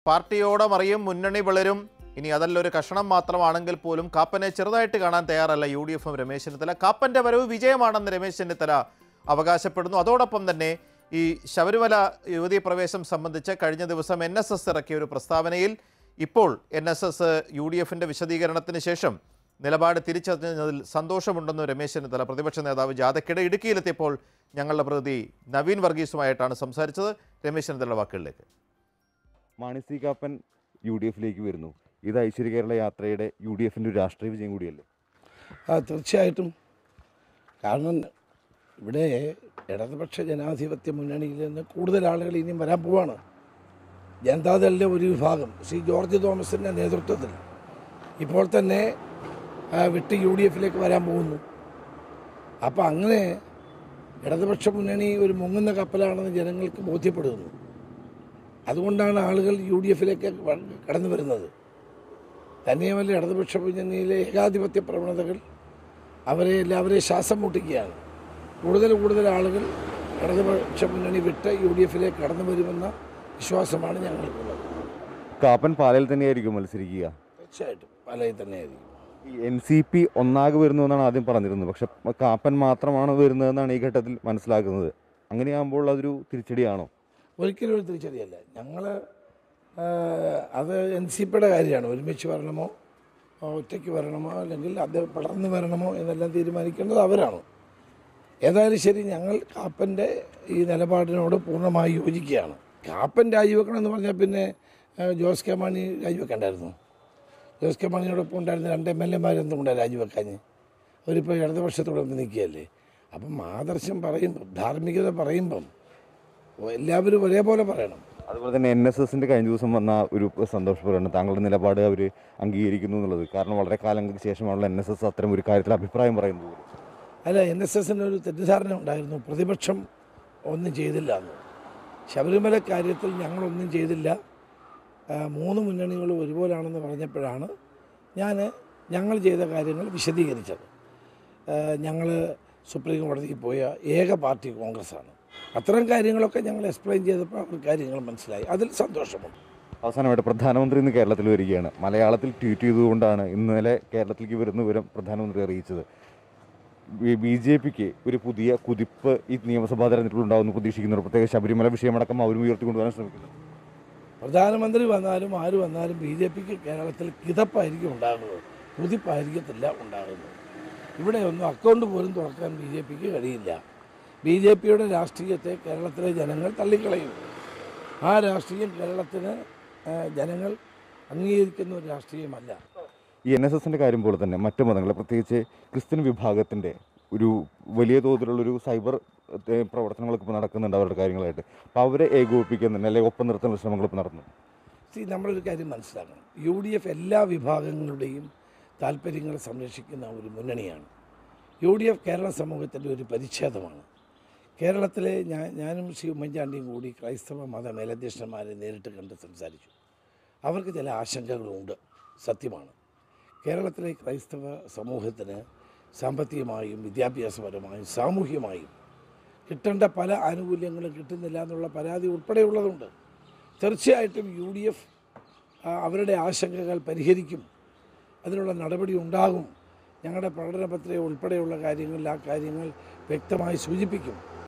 പാർട്ടിയോടെ മറിയും മുന്നണി വളരും ഇനി അതല്ല ഒരു കഷണം മാത്രമാണെങ്കിൽ പോലും കാപ്പനെ ചെറുതായിട്ട് കാണാൻ തയ്യാറല്ല യു ഡി എഫും രമേശ് ചെന്നിത്തല കാപ്പന്റെ വരവ് വിജയമാണെന്ന് രമേശ് ചെന്നിത്തല അവകാശപ്പെടുന്നു അതോടൊപ്പം തന്നെ ഈ ശബരിമല യുവതീ പ്രവേശം സംബന്ധിച്ച് കഴിഞ്ഞ ദിവസം എൻ എസ് എസ് ഇറക്കിയ ഒരു പ്രസ്താവനയിൽ ഇപ്പോൾ N S S U D എഫിൻ്റെ വിശദീകരണത്തിന് ശേഷം നിലപാട് തിരിച്ചറിഞ്ഞതിൽ സന്തോഷമുണ്ടെന്ന് രമേശ് ചെന്നിത്തല പ്രതിപക്ഷ നേതാവ് ജാഥയ്ക്കിടെ ഇടുക്കിയിലെത്തിയപ്പോൾ ഞങ്ങളുടെ പ്രതി നവീൻ വർഗീസുമായിട്ടാണ് സംസാരിച്ചത് രമേശ് ചെന്നിത്തല വാക്കുകളിലേക്ക് Mani C Kappan U D എഫിലേക്ക് വരുന്നു ഇത് ഐശ്വര്യ കേരള യാത്രയുടെ യു ഡി എഫിൻ്റെ ഒരു രാഷ്ട്രീയ വിജയം കൂടിയല്ലേ ആ തീർച്ചയായിട്ടും കാരണം ഇവിടെ ഇടതുപക്ഷ ജനാധിപത്യ മുന്നണിയിൽ നിന്ന് കൂടുതൽ ആളുകൾ ഇനിയും വരാൻ പോവാണ് ജനതാദളിലെ ഒരു വിഭാഗം ശ്രീ ജോർജ് തോമസിൻ്റെ നേതൃത്വത്തിൽ ഇപ്പോൾ തന്നെ ആ, വിട്ട് യു ഡി എഫിലേക്ക് വരാൻ പോകുന്നു അപ്പോൾ അങ്ങനെ ഇടതുപക്ഷ മുന്നണി ഒരു മുങ്ങുന്ന കപ്പലാണെന്ന് ജനങ്ങൾക്ക് ബോധ്യപ്പെടുന്നു അതുകൊണ്ടാണ് ആളുകൾ യു ഡി എഫിലേക്ക് വ- കടന്നു വരുന്നത് തന്നെയുമല്ല ഇടതുപക്ഷ മുന്നണിയിലെ ഏകാധിപത്യ പ്രവണതകൾ അവരെ എല്ലാവരെയും ശ്വാസം മുട്ടിക്കുകയാണ് കൂടുതൽ കൂടുതൽ ആളുകൾ ഇടതുപക്ഷ മുന്നണി വിട്ട് യു ഡി എഫിലേക്ക് കടന്നു വരുമെന്ന വിശ്വാസമാണ് ഞങ്ങൾക്കുള്ളത് കാപ്പൻ പാലയിൽ തന്നെയായിരിക്കും മത്സരിക്കുക തീർച്ചയായിട്ടും പാലയിൽ തന്നെയായിരിക്കും ഈ എൻ സി പി ഒന്നാകെ വരുന്നു എന്നാണ് ആദ്യം പറഞ്ഞിരുന്നത് പക്ഷെ കാപ്പൻ മാത്രമാണ് വരുന്നതെന്നാണ് ഈ ഘട്ടത്തിൽ മനസ്സിലാക്കുന്നത് അങ്ങനെയാകുമ്പോൾ അതൊരു തിരിച്ചടിയാണോ ഒരിക്കലും ഒരു തിരിച്ചറിയല്ല ഞങ്ങൾ അത് എൻ സി പിയുടെ കാര്യമാണ് ഒരുമിച്ച് വരണമോ ഒറ്റയ്ക്ക് വരണമോ അല്ലെങ്കിൽ അത് പടർന്ന് വരണമോ എന്നെല്ലാം തീരുമാനിക്കേണ്ടത് അവരാണ് ഏതായാലും ശരി ഞങ്ങൾ കാപ്പൻ്റെ ഈ നിലപാടിനോട് പൂർണ്ണമായി യോജിക്കുകയാണ് കാപ്പൻ രാജിവെക്കണം എന്ന് പറഞ്ഞാൽ പിന്നെ ആ, ജോസ് കെ മാണി രാജിവെക്കണ്ടായിരുന്നു ജോസ് കെ മാണിയോടൊപ്പം ഉണ്ടായിരുന്ന രണ്ട് എം എൽ എമാരെന്തും കൊണ്ടാണ് രാജിവെക്കാഞ്ഞ് അവരിപ്പോൾ ഇടതുപക്ഷത്തോടൊപ്പം നിൽക്കുകയല്ലേ അപ്പം ആദർശം പറയുമ്പം ധാർമ്മികത പറയുമ്പം എല്ലാവരും ഒരേപോലെ പറയണം അതുപോലെ തന്നെ എൻ എസ് എസിൻ്റെ കഴിഞ്ഞ ദിവസം വന്ന ഒരു സന്തോഷപരമാണ് താങ്കളുടെ നിലപാട് അവർ അംഗീകരിക്കുന്നു എന്നുള്ളത് കാരണം വളരെ കാലങ്ങൾക്ക് ശേഷമാണല്ലോ എൻ എസ് എസ് അത്തരം ഒരു കാര്യത്തിൽ അഭിപ്രായം പറയുന്നത് പോലും. അല്ല എൻ എസ് എസിന് ഒരു തെറ്റിദ്ധാരണ ഉണ്ടായിരുന്നു പ്രതിപക്ഷം ഒന്നും ചെയ്തില്ല എന്ന് ശബരിമല കാര്യത്തിൽ ഞങ്ങളൊന്നും ചെയ്തില്ല ആ, മൂന്ന് മുന്നണികളും ഒരുപോലാണെന്ന് പറഞ്ഞപ്പോഴാണ് ഞാൻ ഞങ്ങൾ ചെയ്ത കാര്യങ്ങൾ വിശദീകരിച്ചത് ഞങ്ങൾ സുപ്രീം കോടതിക്ക് പോയ ഏക പാർട്ടി കോൺഗ്രസ്സാണ് അത്തരം കാര്യങ്ങളൊക്കെ ഞങ്ങൾ എക്സ്പ്ലെയിൻ ചെയ്തപ്പോൾ അവർ കാര്യങ്ങൾ മനസ്സിലായി അതിൽ സന്തോഷമുണ്ട് അവസാനമായിട്ട് പ്രധാനമന്ത്രി ഇന്ന് കേരളത്തിൽ വരികയാണ് മലയാളത്തിൽ ട്വീറ്റ് ചെയ്തുകൊണ്ടാണ് ഇന്നലെ കേരളത്തിലേക്ക് വരുന്ന വിവരം പ്രധാനമന്ത്രി അറിയിച്ചത് ബി ജെ പിക്ക് ഒരു പുതിയ കുതിപ്പ് ഈ നിയമസഭാ തെരഞ്ഞെടുപ്പിൽ ഉണ്ടാകുമെന്ന് പ്രതീക്ഷിക്കുന്നു പ്രത്യേക ശബരിമല വിഷയമടക്കം അവരും ഉയർത്തിക്കൊണ്ടുവരാൻ ശ്രമിക്കുന്നു പ്രധാനമന്ത്രി വന്നാലും ആര് വന്നാലും ബി ജെ പിക്ക് കേരളത്തിൽ കിതപ്പായിരിക്കും ഉണ്ടാകുന്നത് കുതിപ്പായിരിക്കത്തില്ല ഉണ്ടാകുന്നത് ഇവിടെ ഒന്നും അക്കൗണ്ട് പോലും തുറക്കാൻ ബി ജെ പിക്ക് കഴിയില്ല ബി ജെ പിയുടെ രാഷ്ട്രീയത്തെ കേരളത്തിലെ ജനങ്ങൾ തള്ളിക്കളയും ആ രാഷ്ട്രീയം കേരളത്തിന് ആ, ജനങ്ങൾ അംഗീകരിക്കുന്ന ഒരു രാഷ്ട്രീയമല്ല ഈ എൻ എസ് എസിൻ്റെ കാര്യം പോലെ തന്നെ മറ്റു മതങ്ങളെ പ്രത്യേകിച്ച് ക്രിസ്ത്യൻ വിഭാഗത്തിൻ്റെ ഒരു വലിയ തോതിലുള്ളൊരു സൈബർ ഏഹ്, പ്രവർത്തനങ്ങളൊക്കെ ഇപ്പോൾ നടക്കുന്നുണ്ട് അവരുടെ കാര്യങ്ങളായിട്ട് അപ്പോൾ അവരെ ഏകോപിപ്പിക്കാൻ തന്നെ അല്ലെങ്കിൽ ഒപ്പം നിർത്താനുള്ള ശ്രമങ്ങൾ ഇപ്പോൾ നടന്നു സി നമ്മളൊരു കാര്യം മനസ്സിലാക്കണം യു ഡി എഫ് എല്ലാ വിഭാഗങ്ങളുടെയും താല്പര്യങ്ങൾ സംരക്ഷിക്കുന്ന ഒരു മുന്നണിയാണ് യു ഡി എഫ് കേരള സമൂഹത്തിൻ്റെ ഒരു പരിച്ഛേദമാണ് കേരളത്തിലെ ഞാൻ ഞാനും ശ്രീ ഉമ്മൻചാണ്ടിയും കൂടി ക്രൈസ്തവ മത മേലധ്യക്ഷന്മാരെ നേരിട്ട് കണ്ട് സംസാരിച്ചു അവർക്ക് ചില ആശങ്കകളുണ്ട് സത്യമാണ് കേരളത്തിലെ ക്രൈസ്തവ സമൂഹത്തിന് സാമ്പത്തികമായും വിദ്യാഭ്യാസപരമായും സാമൂഹ്യമായും കിട്ടേണ്ട പല ആനുകൂല്യങ്ങളും കിട്ടുന്നില്ല എന്നുള്ള പരാതി ഉൾപ്പെടെയുള്ളതുണ്ട് തീർച്ചയായിട്ടും യു ഡി എഫ് അവരുടെ ആശങ്കകൾ പരിഹരിക്കും അതിനുള്ള നടപടി ഉണ്ടാകും ഞങ്ങളുടെ പ്രകടന പത്രിക ഉൾപ്പെടെയുള്ള കാര്യങ്ങളിൽ ആ കാര്യങ്ങൾ വ്യക്തമായി സൂചിപ്പിക്കും